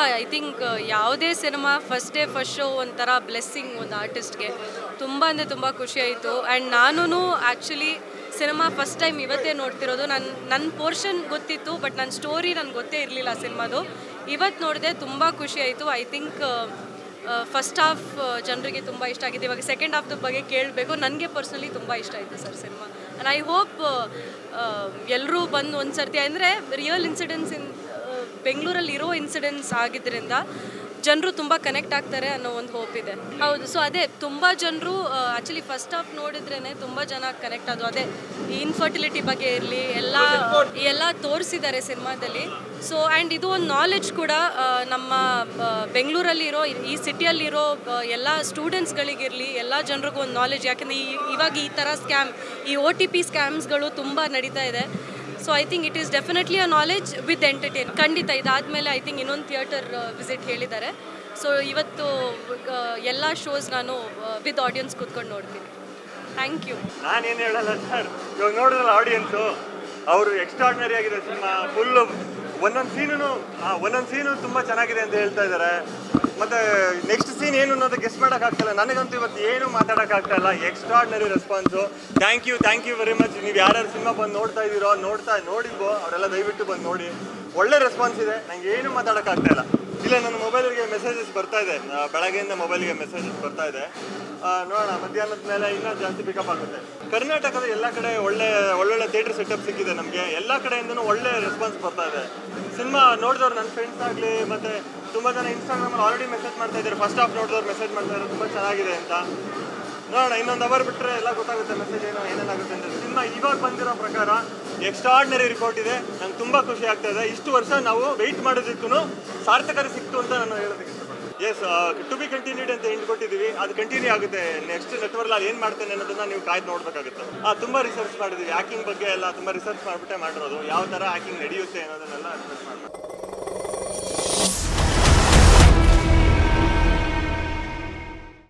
I think ಯಾವುದೇ cinema first day first show ಒಂಥರ blessing ಒಂದು ಆರ್ಟಿಸ್ಟ್ಗೆ ತುಂಬ ಅಂದರೆ ತುಂಬ ಖುಷಿ ಆಯಿತು ಆ್ಯಂಡ್ ನಾನು ಆ್ಯಕ್ಚುಲಿ ಸಿನಿಮಾ ಫಸ್ಟ್ ಟೈಮ್ ಇವತ್ತೇ ನೋಡ್ತಿರೋದು ನನ್ನ ನನ್ನ ಪೋರ್ಷನ್ ಗೊತ್ತಿತ್ತು ಬಟ್ ನನ್ನ ಸ್ಟೋರಿ ನನಗೆ ಗೊತ್ತೇ ಇರಲಿಲ್ಲ ಸಿನಿಮಾದು ಇವತ್ತು ನೋಡಿದೆ ತುಂಬ ಖುಷಿ ಆಯಿತು ಐ ಥಿಂಕ್ ಫಸ್ಟ್ ಹಾಫ್ ಜನರಿಗೆ ತುಂಬ ಇಷ್ಟ ಆಗಿದೆ ಇವಾಗ ಸೆಕೆಂಡ್ ಹಾಫ್ದ ಬಗ್ಗೆ ಕೇಳಬೇಕು ನನಗೆ ಪರ್ಸ್ನಲಿ ತುಂಬ ಇಷ್ಟ ಆಯಿತು sir cinema and I hope ಎಲ್ಲರೂ ಬಂದು ಒಂದು ಸರ್ತಿ ಅಂದರೆ ರಿಯಲ್ ಇನ್ಸಿಡೆನ್ಸ್ ಇನ್ ಬೆಂಗಳೂರಲ್ಲಿ ಇರೋ ಇನ್ಸಿಡೆನ್ಸ್ ಆಗಿದ್ದರಿಂದ ಜನರು ತುಂಬ ಕನೆಕ್ಟ್ ಆಗ್ತಾರೆ ಅನ್ನೋ ಒಂದು ಹೋಪ್ ಇದೆ ಹೌದು ಸೊ ಅದೇ ತುಂಬ ಜನರು ಆ್ಯಕ್ಚುಲಿ ಫಸ್ಟ್ ಹಾಫ್ ನೋಡಿದ್ರೇ ತುಂಬ ಜನ ಕನೆಕ್ಟ್ ಆದವು ಅದೇ ಇನ್ಫರ್ಟಿಲಿಟಿ ಬಗ್ಗೆ ಇರಲಿ ಎಲ್ಲ ಎಲ್ಲ ತೋರಿಸಿದ್ದಾರೆ ಸಿನಿಮಾದಲ್ಲಿ ಸೊ ಆ್ಯಂಡ್ ಇದು ಒಂದು ನಾಲೆಡ್ಜ್ ಕೂಡ ಆ, ನಮ್ಮ ಆ, ಬೆಂಗಳೂರಲ್ಲಿರೋ ಈ ಸಿಟಿಯಲ್ಲಿರೋ ಎಲ್ಲ ಸ್ಟೂಡೆಂಟ್ಸ್ಗಳಿಗಿರಲಿ ಎಲ್ಲ ಜನರಿಗೂ ಒಂದು ನಾಲೆಡ್ಜ್ ಯಾಕೆಂದರೆ ಈ ಇವಾಗ ಈ ಥರ ಸ್ಕ್ಯಾಮ್ ಈ ಒ ಟಿ ಪಿ ಸ್ಕ್ಯಾಮ್ಸ್ಗಳು ತುಂಬ ನಡೀತಾ ಇದೆ so I think it is definitely a knowledge with entertain ಖಂಡಿತ ಇದಾದಮೇಲೆ ಐ ಥಿಂಕ್ ಇನ್ನೊಂದು ಥಿಯೇಟರ್ ವಿಸಿಟ್ ಹೇಳಿದ್ದಾರೆ ಸೊ ಇವತ್ತು ಎಲ್ಲ ಶೋಸ್ ನಾನು ವಿತ್ ಆಡಿಯನ್ಸ್ ಕೂತ್ಕೊಂಡು ನೋಡ್ತೀನಿ ಥ್ಯಾಂಕ್ ಯು ನಾನೇನು ಹೇಳಲ್ಲ ಸರ್ ಇವಾಗ ನೋಡಿದ್ರಲ್ಲ ಆಡಿಯನ್ಸು ಅವರು ಎಕ್ಸ್ಟ್ರಾರ್ಡಿನರಿ ಆಗಿದೆ ಸಿನಿಮಾ ಫುಲ್ಲು ಒಂದೊಂದು ಸೀನು ಒಂದೊಂದು ಸೀನು ತುಂಬ ಚೆನ್ನಾಗಿದೆ ಅಂತ ಹೇಳ್ತಾ ಇದ್ದಾರೆ ಮತ್ತೆ ನೆಕ್ಸ್ಟ್ ಸೀನ್ ಏನು ಅನ್ನೋದು ಗೆಸ್ ಮಾಡೋಕ್ಕಾಗ್ತಿಲ್ಲ ನನಗಂತೂ ಇವತ್ತು ಏನು ಮಾತಾಡೋಕ್ಕಾಗ್ತಾ ಇಲ್ಲ extraordinary response thank you thank you very much ನೀವು ಯಾರ್ಯಾರು ಸಿನಿಮಾ ಬಂದು ನೋಡ್ತಾ ಇದ್ದೀರೋ ನೋಡ್ತಾ ನೋಡಿಲ್ವೋ ಅವರೆಲ್ಲ ದಯವಿಟ್ಟು ಬಂದು ನೋಡಿ ಒಳ್ಳೆ ರೆಸ್ಪಾನ್ಸ್ ಇದೆ ನಂಗೆ ಏನು ಮಾತಾಡೋಕ್ಕಾಗ್ತಾ ಇಲ್ಲ ಇಲ್ಲ ನನ್ನ ಮೊಬೈಲ್ಗೆ ಮೆಸೇಜಸ್ ಬರ್ತಾ ಇದೆ ಆ, ಬೆಳಗ್ಗೆಯಿಂದ ಮೊಬೈಲ್ಗೆ ಮೆಸೇಜಸ್ ಬರ್ತಾ ಇದೆ ಆ, ನೋಡೋಣ ಮಧ್ಯಾಹ್ನದ ಮೇಲೆ ಇನ್ನೂ ಜಾಸ್ತಿ ಪಿಕಪ್ ಆಗುತ್ತೆ ಕರ್ನಾಟಕದ ಎಲ್ಲ ಕಡೆ ಒಳ್ಳೆ ಒಳ್ಳೊಳ್ಳೆ ಥಿಯೇಟರ್ ಸೆಟಪ್ ಸಿಕ್ಕಿದೆ ನಮಗೆ ಎಲ್ಲ ಕಡೆಯಿಂದನೂ ಒಳ್ಳೆ ರೆಸ್ಪಾನ್ಸ್ ಬರ್ತಾ ಇದೆ ಸಿನಿಮಾ ನೋಡಿದವ್ರು ನನ್ನ ಫ್ರೆಂಡ್ಸ್ ಆಗಲಿ ಮತ್ತು ತುಂಬ ಜನ ಇನ್ಸ್ಟಾಗ್ರಾಮಲ್ಲಿ ಆಲ್ರೆಡಿ ಮೆಸೇಜ್ ಮಾಡ್ತಾ ಇದ್ದಾರೆ ಫಸ್ಟ್ ಹಾಫ್ ನೋಡಿದವ್ರು ಮೆಸೇಜ್ ಮಾಡ್ತಾ ಇದ್ದಾರೆ ತುಂಬ ಚೆನ್ನಾಗಿದೆ ಅಂತ ನೋಡೋಣ ಇನ್ನೊಂದು ಅವರ್ ಬಿಟ್ಟರೆ ಎಲ್ಲ ಗೊತ್ತಾಗುತ್ತೆ ಮೆಸೇಜ್ ಏನೋ ಏನೇನಾಗುತ್ತೆ ಅಂತ ಸಿನಿಮಾ ಇವಾಗ ಬಂದಿರೋ ಪ್ರಕಾರ ಎಕ್ಸ್ಟ್ರಾರ್ಡಿನರಿ ರಿಪೋರ್ಟ್ ಇದೆ ನಂಗೆ ತುಂಬ ಖುಷಿ ಆಗ್ತಾ ಇದೆ ಇಷ್ಟು ವರ್ಷ ನಾವು ವೆಯ್ಟ್ ಮಾಡೋದಕ್ಕೂ ಸಾರ್ಥಕತೆ ಸಿಕ್ತು ಅಂತ ನಾನು ಹೇಳೋದಕ್ಕೆ ಇಷ್ಟಪಡ್ತೀನಿ ಎಸ್ ಟು ಬಿ ಕಂಟಿನ್ಯೂಡ್ ಅಂತ ಎಂಡ್ ಕೊಟ್ಟಿದ್ದೀವಿ ಅದು ಕಂಟಿನ್ಯೂ ಆಗುತ್ತೆ ನೆಕ್ಸ್ಟ್ ನೆಟ್ವರ್ಕ್ ಅಲ್ಲಿ ಏನು ಮಾಡ್ತೇನೆ ಅನ್ನೋದನ್ನ ನೀವು ಕಾಯ್ದು ನೋಡಬೇಕಾಗುತ್ತೆ ಆ ತುಂಬ ರಿಸರ್ಚ್ ಮಾಡಿದ್ದೀವಿ ಹ್ಯಾಕಿಂಗ್ ಬಗ್ಗೆ ಎಲ್ಲ ತುಂಬ ರಿಸರ್ಚ್ ಮಾಡಿಬಿಟ್ಟೆ ಮಾಡಿರೋದು ಯಾವ ಥರ ಹ್ಯಾಕಿಂಗ್ ನಡೆಯುತ್ತೆ ಅನ್ನೋದನ್ನೆಲ್ಲ ರಿಸರ್ಚ್ ಮಾಡಬೇಕು